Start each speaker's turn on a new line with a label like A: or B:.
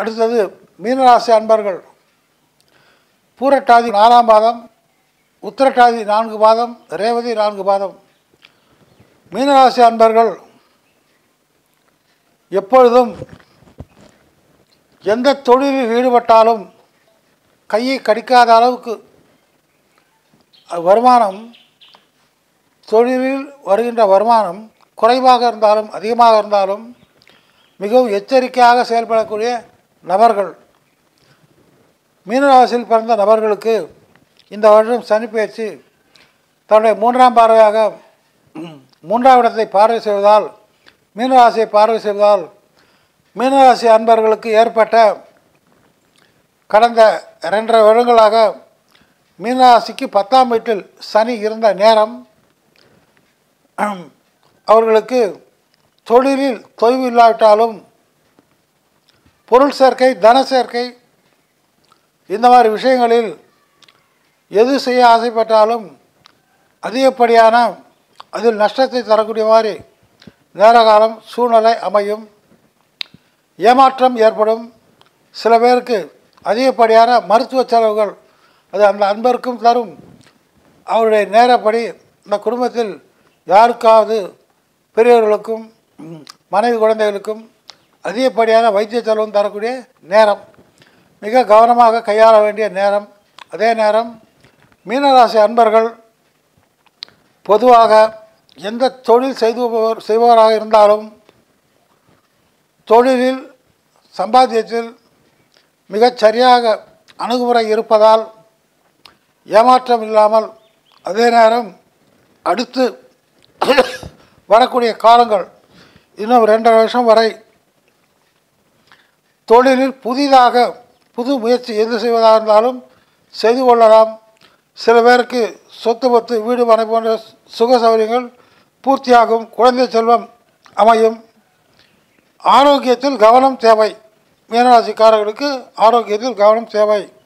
A: அடுத்தது மீனராசி அன்பர்கள் பூரட்டாதி நாலாம் பாதம் உத்திரட்டாதி நான்கு பாதம் ரேவதி நான்கு பாதம் மீனராசி அன்பர்கள் எப்பொழுதும் எந்த தொழிலில் ஈடுபட்டாலும் கையை கடிக்காத அளவுக்கு வருமானம் தொழிலில் வருகின்ற வருமானம் குறைவாக இருந்தாலும் அதிகமாக இருந்தாலும் மிகவும் எச்சரிக்கையாக செயல்படக்கூடிய நபர்கள் மீனராசியில் பிறந்த நபர்களுக்கு இந்த வருடம் சனி பயிற்சி தன்னுடைய மூன்றாம் பார்வையாக மூன்றாம் இடத்தை பார்வை செய்வதால் மீனராசியை பார்வை செய்வதால் மீனராசி அன்பர்களுக்கு ஏற்பட்ட கடந்த இரண்டரை வருடங்களாக மீனராசிக்கு பத்தாம் வீட்டில் சனி இருந்த நேரம் அவர்களுக்கு தொழிலில் தொய்வு இல்லாவிட்டாலும் பொருள் சேர்க்கை தன சேர்க்கை இந்த மாதிரி விஷயங்களில் எது செய்ய ஆசைப்பட்டாலும் அதிகப்படியான அதில் நஷ்டத்தை தரக்கூடிய மாதிரி நேரகாலம் சூழ்நிலை அமையும் ஏமாற்றம் ஏற்படும் சில பேருக்கு அதிகப்படியான மருத்துவ செலவுகள் அது அந்த அன்பருக்கும் தரும் அவருடைய நேரப்படி இந்த குடும்பத்தில் யாருக்காவது பெரியவர்களுக்கும் ம், மனைவி குழந்தைகளுக்கும் அதிகப்படியான வைத்திய செலவும் தரக்கூடிய நேரம் மிக கவனமாக கையாள வேண்டிய நேரம் அதே நேரம் மீனராசி அன்பர்கள் பொதுவாக எந்த தொழில் செய்துபவர் செய்பவராக இருந்தாலும் தொழிலில் சம்பாத்தியத்தில் மிகச் சரியாக அணுகுமுறை இருப்பதால் ஏமாற்றம் இல்லாமல் அதே நேரம் அடுத்து வரக்கூடிய காலங்கள் இன்னும் ரெண்டரை வருஷம் வரை தொழிலில் புதிதாக புது முயற்சி எது செய்வதாக இருந்தாலும் செய்து கொள்ளலாம் சில பேருக்கு சொத்து பத்து வீடு மனை போன்ற சுக சௌகரியங்கள் பூர்த்தியாகும் குழந்தை செல்வம் அமையும் ஆரோக்கியத்தில் கவனம் தேவை மீனராசிக்காரர்களுக்கு ஆரோக்கியத்தில் கவனம் தேவை